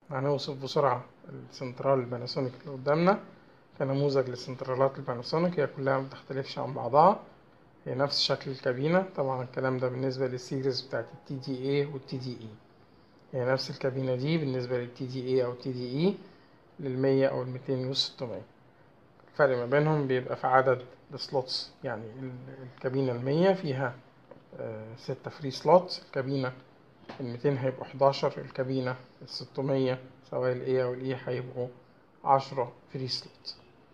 هنوصف بسرعة السنترال الباناسونيك اللي قدامنا كنموذج للسنترالات الباناسونيك هي كلها متختلفش عن بعضها هي نفس شكل الكابينة طبعا الكلام ده بالنسبة للسيريز بتاعت التي دي اي والتي دي اي هي نفس الكابينة دي بالنسبة للتي دي اي او التي دي اي للمية او الميتين والستمية الفرق ما بينهم بيبقى في عدد السلوتس يعني الكابينة المية فيها ستة فري سلوت الكابينة الميتين هيبقوا حداشر الكابينة الستمية سواء ال A أو ال E هيبقوا عشرة فري سلوت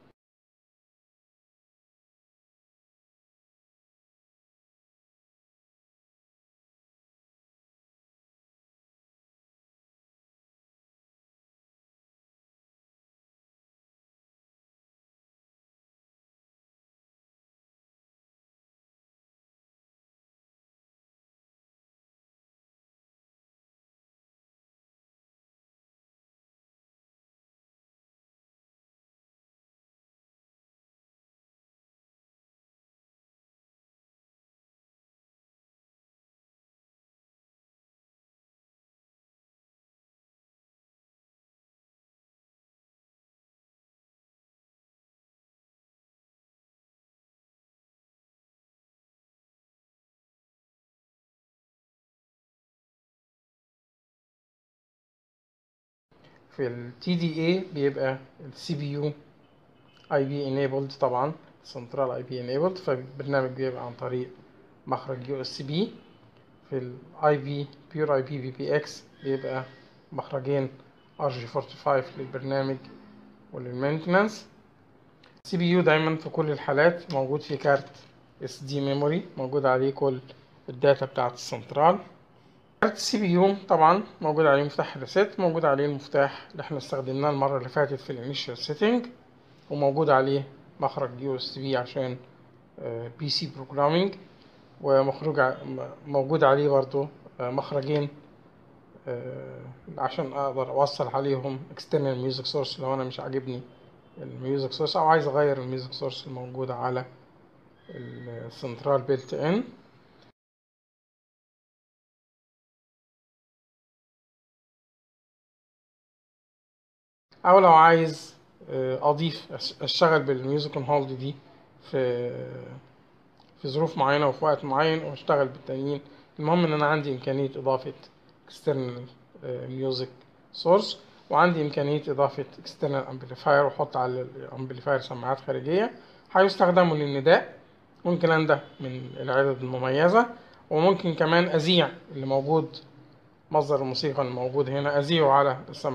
في ال TDA بيبقى ال CPU IP enabled طبعا central IP enabled فالبرنامج بيبقى عن طريق مخرج USB في ال IP pure IP VPX بيبقى مخرجين RJ45 للبرنامج وللمينتنانس CPU دايما في كل الحالات موجود في كارت SD memory موجود عليه كل الداتا بتاعة السنترال كارت السي بي يو طبعا موجود عليه مفتاح الريسيت موجود عليه المفتاح اللي احنا استخدمناه المرة اللي فاتت في الانيشال سيتنج وموجود عليه مخرج يو اس بي عشان بي سي بروجرامينج ومخرج موجود عليه برضو مخرجين عشان اقدر اوصل عليهم external music source لو انا مش عاجبني الميوزك سورس او عايز اغير الميوزك سورس الموجودة على السنترال بيلت ان او لو عايز اضيف اشتغل بالميوزك اون هولد دي في في ظروف معينه وفي وقت معين واشتغل بالتانيين المهم ان انا عندي امكانيه اضافه external music source وعندي امكانيه اضافه external amplifier واحط على الامبليفاير سماعات خارجيه هيستخدموا للنداء ممكن انده من العدد المميزه وممكن كمان اذيع اللي موجود مصدر الموسيقى الموجود هنا اذيعه على السماعات